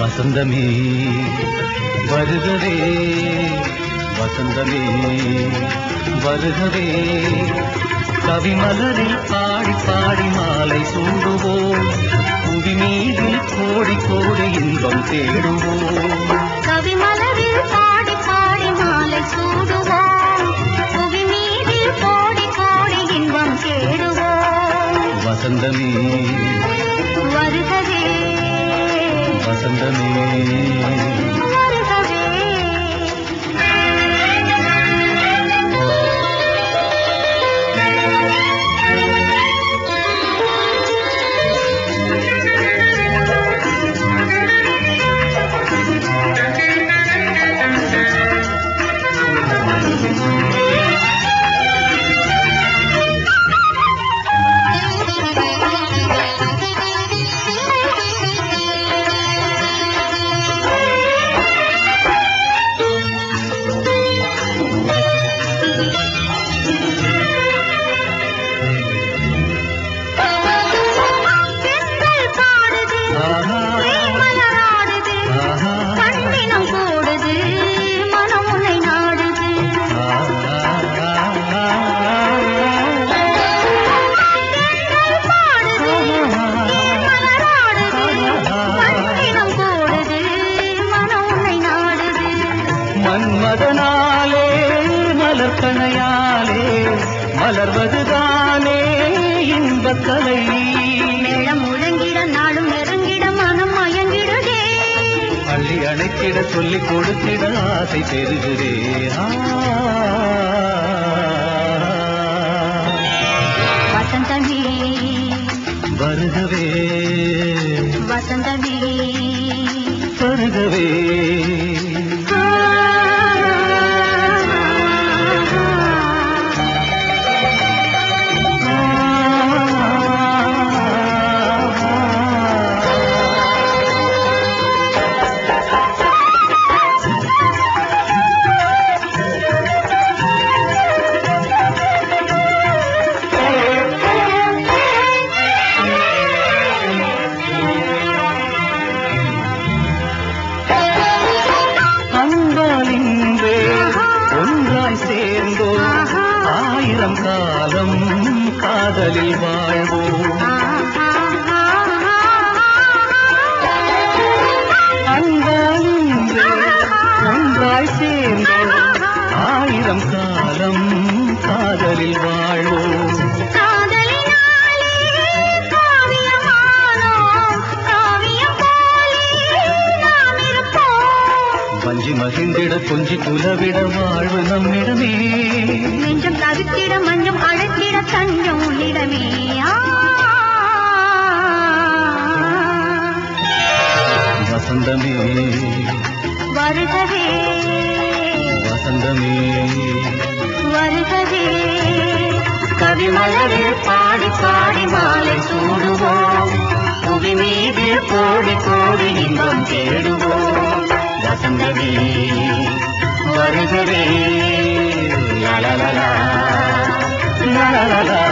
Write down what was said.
வசந்தமே வருகவே வசந்தமே வருகவே கவிமலரில் பாடி பாடி மாலை சூடுவோம் புவி மீதில் கோடி கோடி இன்பம் தேடுவோம் கவிமலரில் பாடி பாடி மாலை சூடுவோம் புவி மீதில் கோடி கோடி இன்பம் தேடுவோம் வசந்தமே வருகவே வசந்தமே வருகவே பெண்கள் பாடுது ஆஹா, மலராடுது ஆஹா, கண்ணினம் கூடுது மனம் உன்னை நாடுது பெண்கள் பாடுது மலராடுது கண்ணினம் கூடுது மனம் உன்னை நாடுது மன்மதனாலே மலர்கணையாலே மலர்வதுதானே இன்பக்கலை மேளம் முழங்கிட நாளும் நெருங்கிட மனம் மயங்கிடுதே அள்ளி அணைத்திட சொல்லிக் கொடுத்திட ஆசை பெறுகிறே ஆ. வசந்தமே வருகவே வசந்தமே வருகவே அன்பால் இன்றே ஒன்றாய் சேர்ந்தோ ஆயிரம் காலம் காதலில் வாழ்வோம் அன்பால் இன்றே ஒன்றாய் சேர்ந்தோ ஆயிரம் காலம் காதலில் வாழ்வோம் காதலினாலே காவியமானோம் காவியம் போலே நாம் இருப்போம் வஞ்சி மகிழ்ந்திட கொஞ்சி குலவிட வாழ்வு நம்மிடமே நெஞ்சம் தவித்திட மஞ்சம் அழைத்திட தஞ்சம் உள்ளிடமே ஆ. வசந்தமே வருகவே வசந்தமே வருகவே கவிமலரில் பாடி பாடி மாலை சூடுவோம் புவி மீது கோடி கோடி இன்பம் தேடுவோம் வசந்தமே வருகவே லலலலா, லலலலா.